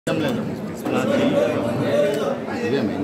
ఇవే మెయిన్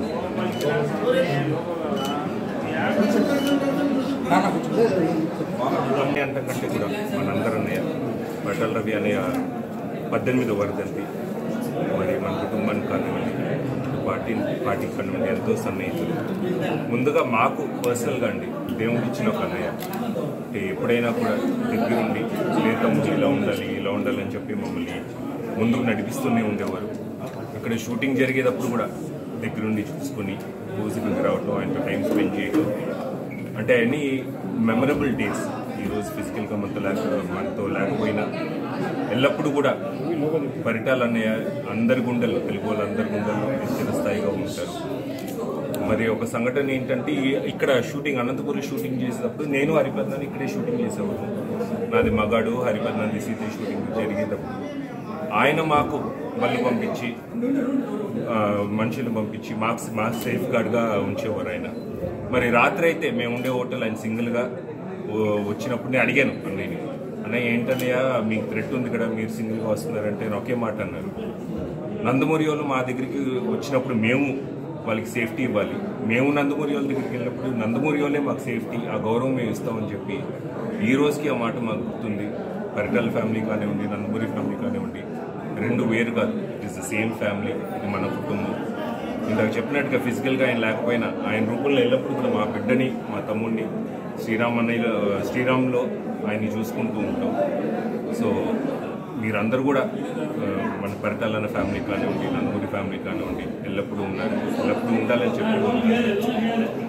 అన్నీ అంతకంటే కూడా మనందరూ అన్నయ్య బట్టల రవి అనే పద్దెనిమిది వర్ధంతి మరి మన కుటుంబానికి కానివ్వండి పార్టీ పార్టీకి కానివ్వండి ఎంతో సన్నిహితులు ముందుగా మాకు పర్సనల్గా అండి దేవుడు ఇచ్చిన ఒక అన్నయ్య అంటే ఎప్పుడైనా కూడా దగ్గరుండి లే తమ్ముడు ఇలా ఉండాలి ఇలా ఉండాలి అని చెప్పి మమ్మల్ని ముందుకు నడిపిస్తూనే ఉండేవారు ఇక్కడ షూటింగ్ జరిగేటప్పుడు కూడా దగ్గరుండి చూసుకుని రోజుకి రావటం ఆయనతో టైం స్పెండ్ చేయటం అంటే అన్ని మెమరబుల్ డేస్ ఈరోజు ఫిజికల్గా మనతో లేక మనతో లేకపోయినా ఎల్లప్పుడూ కూడా పరిటాలు అనే అందరి గుండెల్లో తెలుగు వాళ్ళందరి గుండెల్లో చిరస్థాయిగా ఉంటారు మరి ఒక సంఘటన ఏంటంటే ఈ- ఇక్కడ షూటింగ్ అనంతపురం షూటింగ్ చేసేటప్పుడు నేను హరిపద్నాన్ని ఇక్కడే షూటింగ్ చేసేవాడు నాది మగాడు హరిపద్నాది సీత షూటింగ్ జరిగేటప్పుడు ఆయన మాకు మళ్ళీ పంపించి ఆ, మనుషులు పంపించి మాకు మాకు సేఫ్ గార్డ్గా ఉంచేవారు ఆయన మరి రాత్రి అయితే మేము ఉండే హోటల్ ఆయన సింగిల్గా వచ్చినప్పుడు నేను అడిగాను అన్నయ్యని అన్నయ్య ఏంటన్నయ్య మీకు థ్రెట్ ఉంది కదా మీరు సింగిల్గా వస్తున్నారంటే నేను ఒకే మాట అన్నారు నందమూరి వాళ్ళు మా దగ్గరికి వచ్చినప్పుడు మేము వాళ్ళకి సేఫ్టీ ఇవ్వాలి మేము నందమూరి వాళ్ళ దగ్గరికి వెళ్ళినప్పుడు నందమూరి వాళ్ళే మాకు సేఫ్టీ ఆ గౌరవం మేము ఇస్తామని చెప్పి ఈ రోజుకి ఆ మాట మాకు గుర్తుంది పరిటాల ఫ్యామిలీ కానివ్వండి నందమూరి ఫ్యామిలీ కానివ్వండి రెండు వేరు కాదు it is the same family ఇది మన కుటుంబం ఇందాక చెప్పినట్టుగా ఫిజికల్గా ఆయన లేకపోయినా ఆయన రూపంలో ఎల్లప్పుడూ కూడా మా బిడ్డని మా తమ్ముడిని శ్రీరామ్ అన్నయ్య శ్రీరామ్లో ఆయన్ని చూసుకుంటూ ఉంటాం సో మీరందరూ కూడా ఆ, మన పరిటాలన్న ఫ్యామిలీ కానివ్వండి నందమూరి ఫ్యామిలీ కానివ్వండి ఎల్లప్పుడూ ఉన్నారు ఎల్లప్పుడూ ఉండాలని చెప్పి